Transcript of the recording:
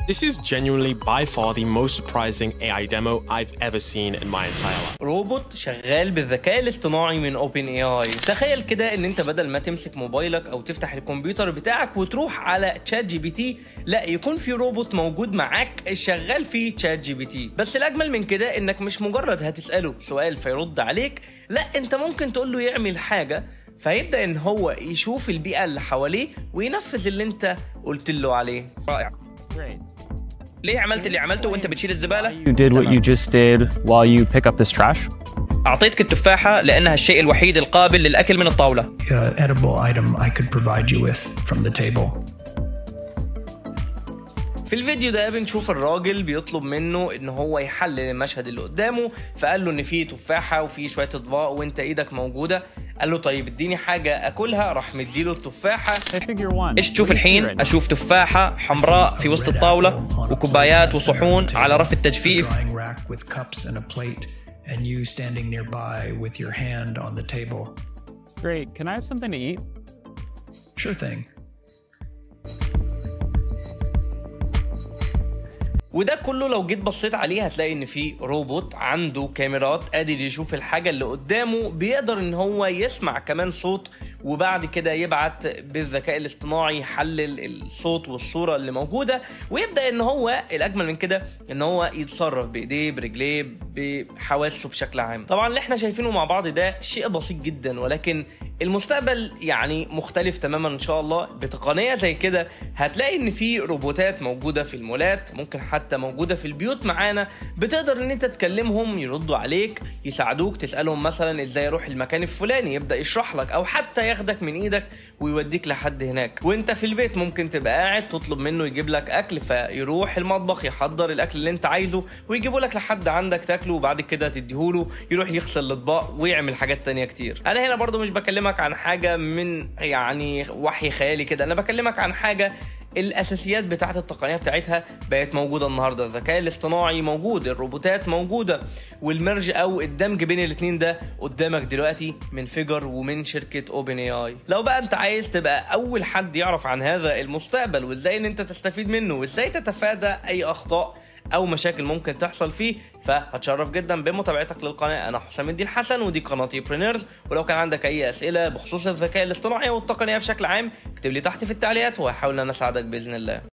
This is genuinely by far the most surprising AI demo I've ever seen in my entire life. روبوت شغال بالذكاء الاصطناعي من اوبن اي اي تخيل كده ان انت بدل ما تمسك موبايلك او تفتح الكمبيوتر بتاعك وتروح على تشات جي بي تي لا يكون في روبوت موجود معاك شغال في تشات جي بي تي بس الاجمل من كده انك مش مجرد هتساله سؤال فيرد عليك لا انت ممكن تقول له يعمل حاجه فيبدا ان هو يشوف البيئه اللي حواليه وينفذ اللي انت قلت له عليه رائع ليه عملت اللي عملته وانت بتشيل الزباله You did what you just did while you pick up this trash? اعطيتك التفاحه لانها الشيء الوحيد القابل للاكل من الطاوله uh, edible item I could provide you with from the table. في الفيديو ده بنشوف الراجل بيطلب منه ان هو يحلل المشهد اللي قدامه فقال له ان في تفاحه وفي شويه اطباق وانت ايدك موجوده قال له طيب اديني حاجه اكلها راح مديله التفاحه I figure one. ايش تشوف What do you see right الحين now? اشوف تفاحه حمراء في وسط الطاوله وكوبايات وصحون على رف التجفيف A drying rack with cups and a plate, and you standing nearby with your hand on the table. Great. Can I have something to eat? Sure thing. وده كله لو جيت بصيت عليه هتلاقي ان في روبوت عنده كاميرات قادر يشوف الحاجه اللي قدامه بيقدر ان هو يسمع كمان صوت وبعد كده يبعت بالذكاء الاصطناعي يحلل الصوت والصوره اللي موجوده ويبدا ان هو الاجمل من كده ان هو يتصرف بايديه برجليه بحواسه بشكل عام طبعا اللي احنا شايفينه مع بعض ده شيء بسيط جدا ولكن المستقبل يعني مختلف تماما ان شاء الله بتقنيه زي كده هتلاقي ان في روبوتات موجوده في المولات ممكن حتى موجوده في البيوت معانا بتقدر ان انت تكلمهم يردوا عليك يساعدوك تسالهم مثلا ازاي اروح المكان الفلاني يبدا يشرح لك او حتى ياخدك من ايدك ويوديك لحد هناك وانت في البيت ممكن تبقى قاعد تطلب منه يجيب لك اكل فيروح المطبخ يحضر الاكل اللي انت عايزه ويجيبه لك لحد عندك تاكله وبعد كده تديهوله يروح يغسل الاطباق ويعمل حاجات تانية كتير انا هنا برضو مش بكلمك عن حاجه من يعني وحي خيالي كده انا بكلمك عن حاجه الاساسيات بتاعت التقنيه بتاعتها بقت موجوده النهارده الذكاء الاصطناعي موجود الروبوتات موجوده والمرج او الدمج بين الاثنين ده قدامك دلوقتي من فيجر ومن شركه اوبن اي اي لو بقى انت عايز تبقى اول حد يعرف عن هذا المستقبل وازاي ان انت تستفيد منه وازاي تتفادى اي اخطاء او مشاكل ممكن تحصل فيه فهتشرف جدا بمتابعتك للقناه انا حسام الدين حسن ودي قناتي برينيرز ولو كان عندك اي اسئله بخصوص الذكاء الاصطناعي والتقنيه بشكل عام اكتب لي تحت في التعليقات وهحاول ان انا اساعدك باذن الله